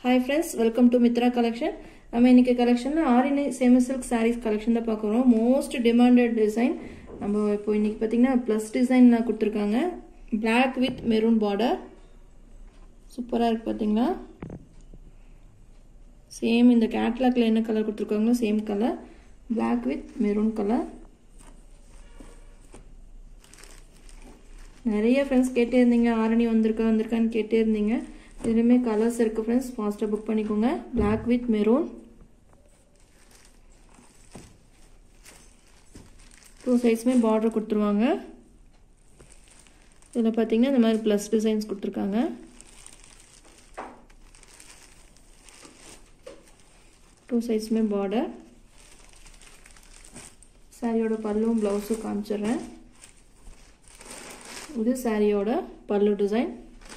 hi friends welcome to Mithra collection நம்ம இன்னைக்கு கலெக்ஷனில் ஆரினை செமி சில்க் சாரீஸ் கலெக்ஷன் தான் பார்க்குறோம் மோஸ்ட் டிமாண்டட் டிசைன் நம்ம இப்போ இன்னைக்கு பார்த்தீங்கன்னா ப்ளஸ் டிசைன்லாம் கொடுத்துருக்காங்க பிளாக் வித் மெரூன் பார்டர் சூப்பராக இருக்குது பார்த்தீங்களா சேம் இந்த கேட்லாக்ல என்ன கலர் கொடுத்துருக்காங்களோ same colour black with maroon colour நிறைய ஃப்ரெண்ட்ஸ் கேட்டே இருந்தீங்க ஆரணி வந்திருக்கா வந்திருக்கான்னு கேட்டே இருந்தீங்க இதுலேயுமே கலர்ஸ் இருக்குது ஃப்ரெண்ட்ஸ் ஃபாஸ்ட்டாக புக் பண்ணிக்கோங்க பிளாக் வித் மெரூன் டூ சைட்ஸுமே பார்டர் கொடுத்துருவாங்க இதில் பார்த்தீங்கன்னா இந்த மாதிரி ப்ளஸ் டிசைன்ஸ் கொடுத்துருக்காங்க டூ சைட்ஸுமே பார்டர் சாரியோட பல்லுவும் ப்ளவுஸும் காமிச்சிடுறேன் இது சாரியோட பல்லு டிசைன்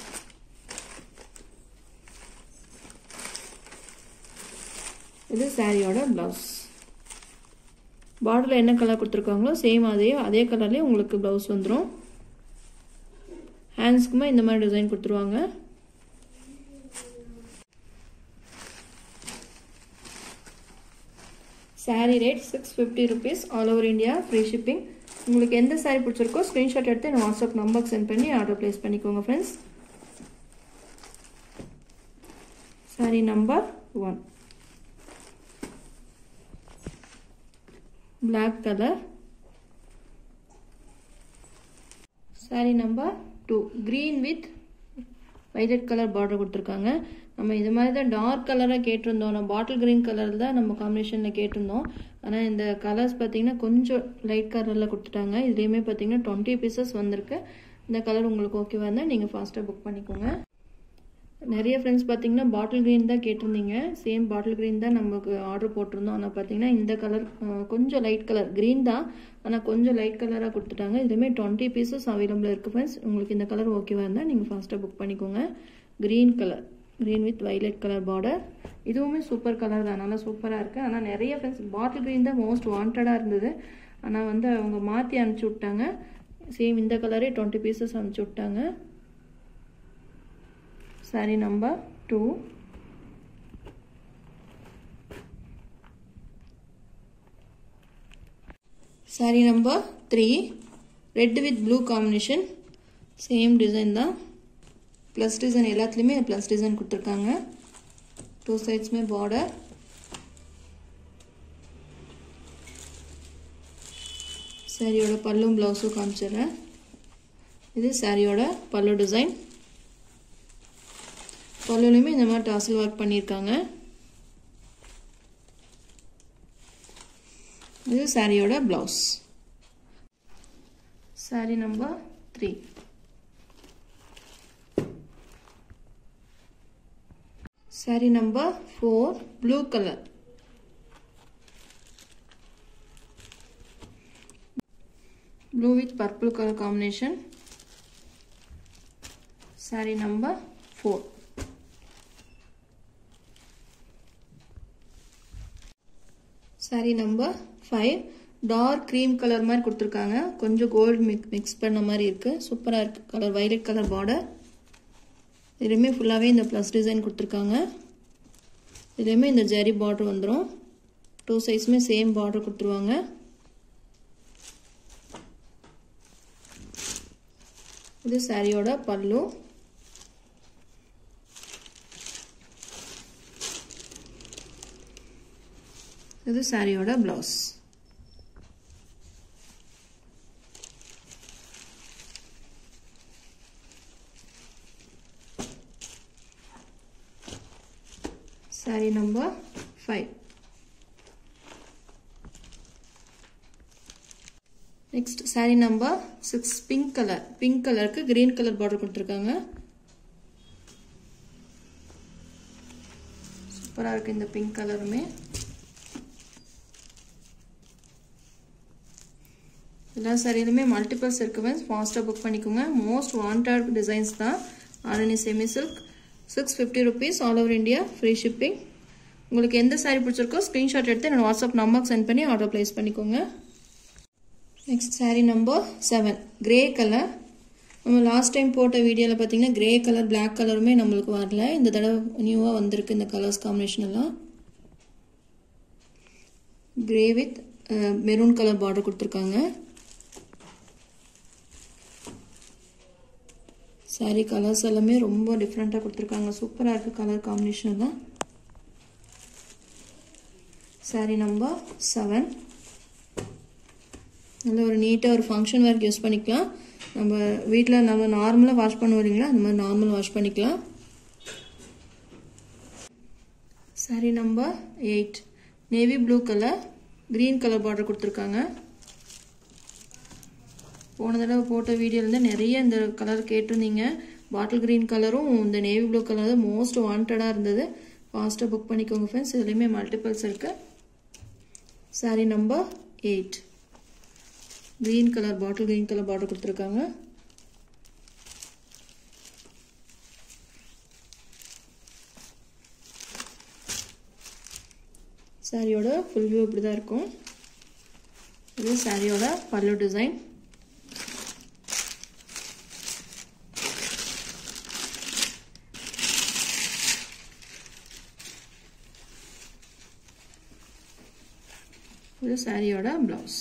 இது சாரியோட ப்ளவுஸ் பார்டரில் என்ன கலர் கொடுத்துருக்காங்களோ சேம் அதே அதே கலர்லேயே உங்களுக்கு ப்ளவுஸ் வந்துடும் ஹேண்ட்ஸ்க்குமே இந்த மாதிரி டிசைன் கொடுத்துருவாங்க sari rate six fifty rupees all over India free shipping உங்களுக்கு எந்த சாரீ பிடிச்சிருக்கோ ஸ்க்ரீன்ஷாட் எடுத்து எனக்கு வாட்ஸ்அப் நம்பருக்கு சென்ட் பண்ணி ஆர்டர் ப்ளேஸ் பண்ணிக்கோங்க friends sari number one black colour sari number two green with violet colour border கொடுத்துருக்காங்க நம்ம இது மாதிரி தான் டார்க் கலராக கேட்டிருந்தோம் நம்ம பாட்டில் க்ரீன் கலர் தான் நம்ம காம்பினேஷனில் கேட்டிருந்தோம் ஆனால் இந்த கலர்ஸ் பார்த்தீங்கன்னா கொஞ்சம் லைட் கலரில் கொடுத்துட்டாங்க இதுலேயுமே பார்த்தீங்கன்னா டுவெண்ட்டி பீசஸ் வந்திருக்கு இந்த கலர் உங்களுக்கு ஓகேவா இருந்தால் நீங்கள் ஃபாஸ்ட்டாக புக் பண்ணிக்கோங்க நிறைய ஃப்ரெண்ட்ஸ் பார்த்தீங்கன்னா பாட்டில் க்ரீன் தான் கேட்டிருந்தீங்க சேம் பாட்டில் க்ரீன் தான் நமக்கு ஆர்டர் போட்டிருந்தோம் ஆனால் பார்த்தீங்கன்னா இந்த கலர் கொஞ்சம் லைட் கலர் க்ரீன் தான் ஆனால் கொஞ்சம் லைட் கலராக கொடுத்துட்டாங்க இதுவுமே டுவெண்ட்டி பீசஸ் அவைலபிள் இருக்குது ஃப்ரெண்ட்ஸ் உங்களுக்கு இந்த கலர் ஓகேவா இருந்தால் நீங்கள் ஃபாஸ்ட்டாக புக் பண்ணிக்கோங்க green colour green with violet colour border இதுவுமே சூப்பர் கலர் தான் நல்லா சூப்பராக இருக்குது ஆனால் நிறைய ஃப்ரெண்ட்ஸ் பாட்டில் க்ரீன் தான் மோஸ்ட் வாண்டடாக இருந்தது ஆனால் வந்து அவங்க மாற்றி அனுப்பிச்சி விட்டாங்க சேம் இந்த கலரே டுவெண்ட்டி பீசஸ் அனுப்பிச்சி விட்டாங்க sari number two sari number three red with blue combination same design தான் ப்ளஸ் டிசைன் எல்லாத்துலேயுமே ப்ளஸ் டிசைன் கொடுத்துருக்காங்க டூ சைட்ஸுமே பார்டர் சாரியோட பல்லும் ப்ளவுஸும் காமிச்சிடுறேன் இது சாரியோட பல்லு டிசைன் பல்லுலையுமே இந்த மாதிரி டாசல் ஒர்க் பண்ணியிருக்காங்க இது சாரியோட blouse sari number three sari number four blue colour blue with purple colour combination sari number four sari number five dark cream colour மாதிரி கொடுத்துருக்காங்க கொஞ்சம் கோல்டு மிக் மிக்ஸ் பண்ண மாதிரி இருக்குது சூப்பராக இருக்குது கலர் வைலட் கலர் பார்டர் இதுலேயுமே ஃபுல்லாகவே இந்த ப்ளஸ் டிசைன் கொடுத்துருக்காங்க இதுலேயுமே இந்த ஜரி பார்டர் வந்துடும் டூ சைஸுமே சேம் பார்டர் கொடுத்துருவாங்க இது சாரியோட பல்லு இது சாரியோட blouse sari number five next sari number six pink colour pink கலருக்கு கிரீன் கலர் பார்டர் கொடுத்துருக்காங்க சூப்பராக இருக்குது இந்த பிங்க் கலருமே எல்லா சாரியிலுமே மல்டிபிள்ஸ் இருக்குவே ஃபாஸ்ட்டாக புக் பண்ணிக்கோங்க மோஸ்ட் வாண்டட் டிசைன்ஸ் தான் Arani semi silk six fifty rupees all over India free shipping உங்களுக்கு எந்த சாரீ பிடிச்சிருக்கோ ஸ்க்ரீன்ஷாட் எடுத்து என்னோட வாட்ஸ்அப் நம்பருக்கு சென்ட் பண்ணி ஆர்டர் ப்ளேஸ் பண்ணிக்கோங்க next sari number seven grey colour நம்ம லாஸ்ட் டைம் போட்ட வீடியோவில் பார்த்தீங்கன்னா கிரே கலர் பிளாக் கலருமே நம்மளுக்கு வரல இந்த தடவை நியூவாக வந்திருக்கு இந்த கலர்ஸ் காம்பினேஷன் எல்லாம் grey with maroon colour border கொடுத்துருக்காங்க சாரி கலர்ஸ் எல்லாமே ரொம்ப டிஃப்ரெண்ட்டாக கொடுத்துருக்காங்க சூப்பராக இருக்குது கலர் காம்பினேஷன் எல்லாம் சாரி நம்பர் செவன் நல்ல ஒரு நீட்டாக ஒரு ஃபங்க்ஷன் வேர்க்கு யூஸ் பண்ணிக்கலாம் நம்ம வீட்டில் நம்ம நார்மலாக வாஷ் பண்ண வரீங்களா அந்த மாதிரி நார்மல் வாஷ் பண்ணிக்கலாம் sari number eight navy blue colour green colour border கொடுத்துருக்காங்க போன தடவை போட்ட வீடியோலேருந்து நிறைய இந்த கலர் கேட்டிருந்தீங்க பாட்டில் க்ரீன் கலரும் இந்த நேவி ப்ளூ கலர் தான் மோஸ்ட் வாண்டடாக இருந்தது ஃபாஸ்ட்டாக புக் பண்ணிக்கோங்க ஃப்ரெண்ட்ஸ் இதுலேயுமே மல்டிபிள்ஸ் இருக்குது sari number eight green colour bottle green colour border கொடுத்துருக்காங்க சாரியோட ஃபுல் வியூ இப்படி தான் இருக்கும் இது சாரியோட பல்லு டிசைன் இது சாரியோட ப்ளவுஸ்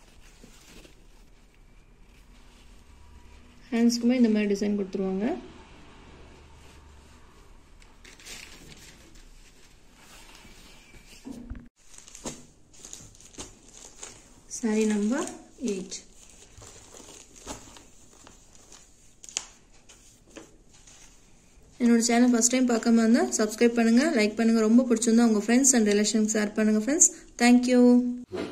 ஹேண்ட்ஸ்க்குமே இந்த மாதிரி டிசைன் கொடுத்துருவாங்க சாரி நம்பர் எயிட் என்னோட சேனல் ஃபஸ்ட் டைம் பார்க்காம இருந்தால் சப்ஸ்கிரைப் பண்ணுங்கள் லைக் பண்ணுங்கள் ரொம்ப பிடிச்சிருந்தா உங்கள் ஃப்ரெண்ட்ஸ் அண்ட் ரிலேஷனுக்கு ஷேர் பண்ணுங்கள் ஃப்ரெண்ட்ஸ் தேங்க்யூ